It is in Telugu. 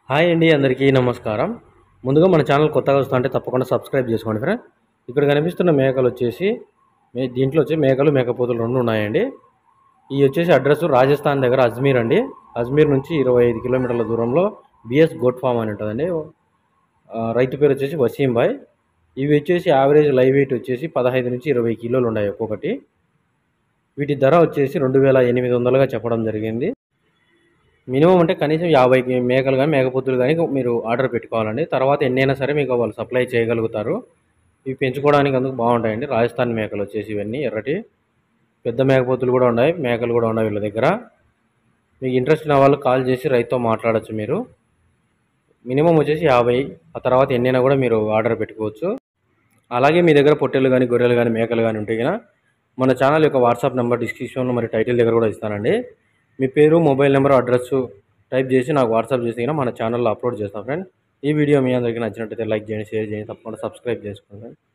హాయ్ అండి అందరికీ నమస్కారం ముందుగా మన ఛానల్ కొత్తగా వస్తా అంటే తప్పకుండా సబ్స్క్రైబ్ చేసుకోండి ఫ్రెండ్ ఇక్కడ కనిపిస్తున్న మేకలు వచ్చేసి మే దీంట్లో వచ్చి మేకలు మేకపోతులు రెండు ఉన్నాయండి ఈ వచ్చేసి అడ్రస్ రాజస్థాన్ దగ్గర అజ్మీర్ అండి అజ్మీర్ నుంచి ఇరవై ఐదు కిలోమీటర్ల దూరంలో బిఎస్ గోట్ ఫామ్ అని ఉంటుందండి ఆ, రైతు పేరు వచ్చేసి వసీం బాయ్ ఇవి వచ్చేసి యావరేజ్ లైవ్ వెయిట్ వచ్చేసి పదహైదు నుంచి ఇరవై కిలోలు ఉన్నాయి ఒక్కొక్కటి వీటి ధర వచ్చేసి రెండు వేల ఎనిమిది వందలుగా చెప్పడం జరిగింది మినిమం అంటే కనీసం యాభై మేకలు కానీ మేకపోతులు కానీ మీరు ఆర్డర్ పెట్టుకోవాలండి తర్వాత ఎన్నైనా సరే మీకు వాళ్ళు సప్లై చేయగలుగుతారు ఇవి పెంచుకోవడానికి అందుకు బాగుంటాయండి రాజస్థాన్ మేకలు వచ్చేసి ఇవన్నీ ఎర్రటి పెద్ద మేకపోతులు కూడా ఉన్నాయి మేకలు కూడా ఉన్నాయి వీళ్ళ దగ్గర మీకు ఇంట్రెస్ట్ ఉన్న వాళ్ళు కాల్ చేసి రైతుతో మాట్లాడచ్చు మీరు మినిమం వచ్చేసి యాభై ఆ తర్వాత ఎన్నైనా కూడా మీరు ఆర్డర్ పెట్టుకోవచ్చు అలాగే మీ దగ్గర పొట్టెలు కానీ గొర్రెలు కానీ మేకలు కానీ ఉంటే కనుక మన ఛానల్ యొక్క వాట్సాప్ నెంబర్ డిస్క్రిప్షన్లో మరి టైటిల్ దగ్గర కూడా ఇస్తానండి మీ పేరు మొబైల్ నెంబర్ అడ్రస్ టైప్ చేసి నాకు వాట్సాప్ చేసి కనుక మన ఛానల్లో అప్లోడ్ చేస్తాం ఫ్రెండ్ ఈ వీడియో మీ అందరికీ నచ్చినట్టయితే లైక్ చేయండి షేర్ చేయండి తప్పకుండా సబ్స్క్రైబ్ చేసుకోండి